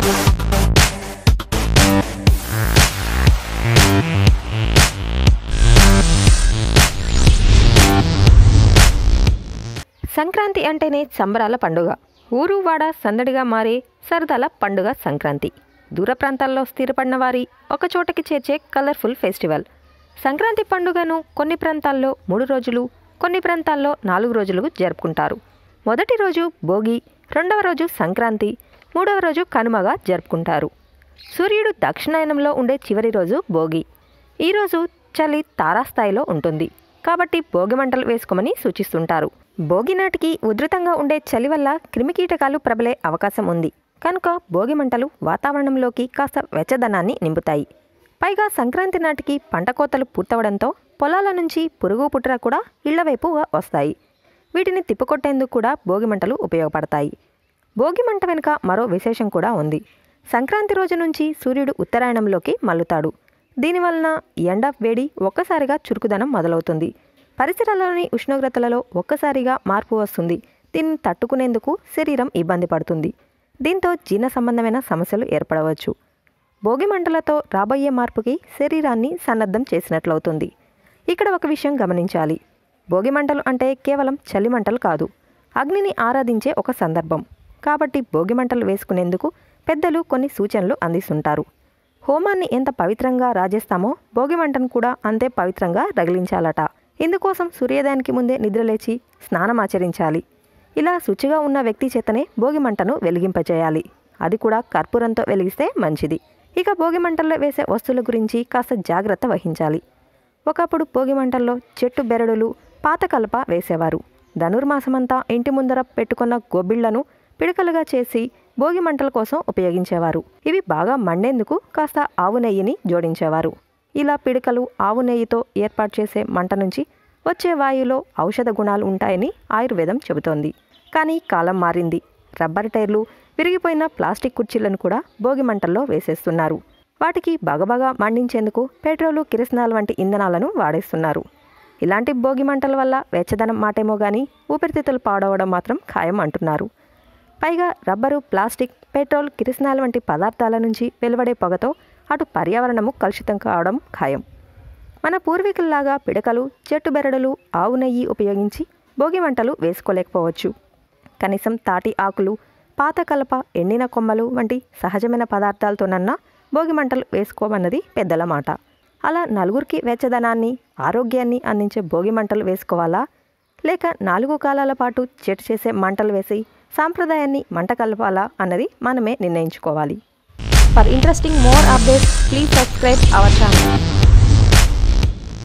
సంక్రాంతి అంటేనే సంబరాల పండుగ ఊరు వాడ సందడిగా మారే సరదాల పండుగ సంక్రాంతి దూర ప్రాంతాల్లో స్థిరపడిన వారి ఒక చోటకి చేర్చే కలర్ఫుల్ ఫెస్టివల్ సంక్రాంతి పండుగను కొన్ని ప్రాంతాల్లో మూడు రోజులు కొన్ని ప్రాంతాల్లో నాలుగు రోజులు జరుపుకుంటారు మొదటి రోజు భోగి రెండవ రోజు సంక్రాంతి మూడవ రోజు కనుమగా జరుపుకుంటారు సూర్యుడు దక్షిణాయనంలో ఉండే చివరి రోజు భోగి ఈరోజు చలి తారాస్థాయిలో ఉంటుంది కాబట్టి భోగి మంటలు వేసుకోమని సూచిస్తుంటారు భోగి నాటికి ఉధృతంగా ఉండే చలి వల్ల క్రిమికీటకాలు ప్రబలే అవకాశం ఉంది కనుక భోగి మంటలు వాతావరణంలోకి కాస్త వెచ్చదనాన్ని నింపుతాయి పైగా సంక్రాంతి నాటికి పంట కోతలు పూర్తవడంతో పొలాల నుంచి పురుగు పుట్ర కూడా ఇళ్ల వైపు వస్తాయి వీటిని తిప్పికొట్టేందుకు కూడా భోగి మంటలు ఉపయోగపడతాయి భోగి మంట వెనుక మరో విశేషం కూడా ఉంది సంక్రాంతి రోజు నుంచి సూర్యుడు ఉత్తరాయణంలోకి మల్లుతాడు దీనివలన ఎండ వేడి ఒక్కసారిగా చురుకుదనం మొదలవుతుంది పరిసరాలలోని ఉష్ణోగ్రతలలో ఒక్కసారిగా మార్పు వస్తుంది దీన్ని తట్టుకునేందుకు శరీరం ఇబ్బంది పడుతుంది దీంతో జీర్ణ సంబంధమైన సమస్యలు ఏర్పడవచ్చు భోగి మంటలతో రాబోయే మార్పుకి శరీరాన్ని సన్నద్ధం చేసినట్లవుతుంది ఇక్కడ ఒక విషయం గమనించాలి భోగి మంటలు అంటే కేవలం చలి మంటలు కాదు అగ్నిని ఆరాధించే ఒక సందర్భం కాబట్టి భోగి మంటలు వేసుకునేందుకు పెద్దలు కొన్ని సూచనలు అందిస్తుంటారు హోమాన్ని ఎంత పవిత్రంగా రాజేస్తామో భోగి మంటను కూడా అంతే పవిత్రంగా రగిలించాలట ఇందుకోసం సూర్యోదయానికి ముందే నిద్రలేచి స్నానమాచరించాలి ఇలా శుచిగా ఉన్న వ్యక్తి చేతనే భోగి మంటను వెలిగింపచేయాలి అది కూడా కర్పూరంతో వెలిగిస్తే మంచిది ఇక భోగి మంటల్లో వేసే వస్తువుల గురించి కాస్త జాగ్రత్త వహించాలి ఒకప్పుడు భోగి మంటల్లో చెట్టు బెరడులు పాత కలప వేసేవారు ధనుర్మాసమంతా ఇంటి ముందర పెట్టుకున్న గొబ్బిళ్లను పిడకలుగా చేసి భోగి మంటల కోసం ఉపయోగించేవారు ఇవి బాగా మండేందుకు కాస్త ఆవు నెయ్యిని జోడించేవారు ఇలా పిడకలు ఆవు నెయ్యితో ఏర్పాటు చేసే మంట నుంచి వచ్చే వాయువులో ఔషధ గుణాలు ఉంటాయని ఆయుర్వేదం చెబుతోంది కానీ కాలం మారింది రబ్బర్ టైర్లు విరిగిపోయిన ప్లాస్టిక్ కుర్చీలను కూడా భోగి మంటల్లో వేసేస్తున్నారు వాటికి బగబగా మండించేందుకు పెట్రోలు కిరసనాలు వంటి ఇంధనాలను వాడేస్తున్నారు ఇలాంటి భోగి మంటల వల్ల వెచ్చదనం మాటేమో కానీ ఊపిరితిత్తులు పాడవడం మాత్రం ఖాయం అంటున్నారు పైగా రబ్బరు ప్లాస్టిక్ పెట్రోల్ కిరసనాలు వంటి పదార్థాల నుంచి వెలువడే పొగతో అటు పర్యావరణము కలుషితం కావడం ఖాయం మన పూర్వీకుల్లాగా పిడకలు చెట్టు బెరడులు ఆవు నెయ్యి ఉపయోగించి భోగి మంటలు వేసుకోలేకపోవచ్చు కనీసం తాటి ఆకులు పాత కలప ఎండిన కొమ్మలు వంటి సహజమైన పదార్థాలతోనన్నా భోగి మంటలు వేసుకోమన్నది పెద్దల మాట అలా నలుగురికి వెచ్చదనాన్ని ఆరోగ్యాన్ని అందించే భోగి మంటలు వేసుకోవాలా లేక నాలుగు కాలాల పాటు చెట్టు చేసే మంటలు వేసి సాంప్రదాయాన్ని మంట కలపాలా అన్నది మనమే నిర్ణయించుకోవాలి For interesting more updates, please subscribe our channel.